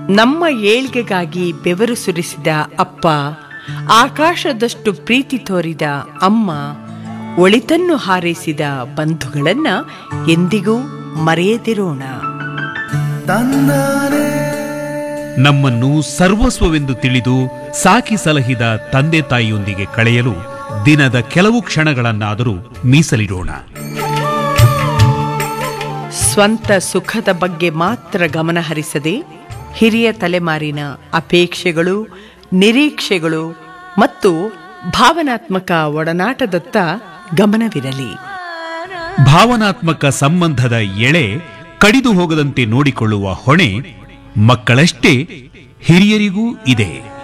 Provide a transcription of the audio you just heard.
ನಮ್ಮ ಏಳ್ಗೆಗಾಗಿ ಬೆವರು ಸುರಿಸಿದ ಅಪ್ಪ ಆಕಾಶದಷ್ಟು ಪ್ರೀತಿ ತೋರಿದ ಅಮ್ಮ ಒಳಿತನ್ನು ಹಾರೈಸಿದ ಬಂಧುಗಳನ್ನ ಎಂದಿಗೂ ಮರೆಯದಿರೋಣ ನಮ್ಮನ್ನು ಸರ್ವಸ್ವವೆಂದು ತಿಳಿದು ಸಾಕಿ ಸಲಹಿದ ತಂದೆ ತಾಯಿಯೊಂದಿಗೆ ಕಳೆಯಲು ದಿನದ ಕೆಲವು ಕ್ಷಣಗಳನ್ನಾದರೂ ಮೀಸಲಿಡೋಣ ಸ್ವಂತ ಸುಖದ ಬಗ್ಗೆ ಮಾತ್ರ ಗಮನ ಹರಿಸದೆ ಹಿರಿಯ ತಲೆಮಾರಿನ ಅಪೇಕ್ಷೆಗಳು ನಿರೀಕ್ಷೆಗಳು ಮತ್ತು ಭಾವನಾತ್ಮಕ ಒಡನಾಟದತ್ತ ಗಮನವಿರಲಿ ಭಾವನಾತ್ಮಕ ಸಂಬಂಧದ ಎಳೆ ಕಡಿದು ಹೋಗದಂತೆ ನೋಡಿಕೊಳ್ಳುವ ಹೊಣೆ ಮಕ್ಕಳಷ್ಟೇ ಹಿರಿಯರಿಗೂ ಇದೆ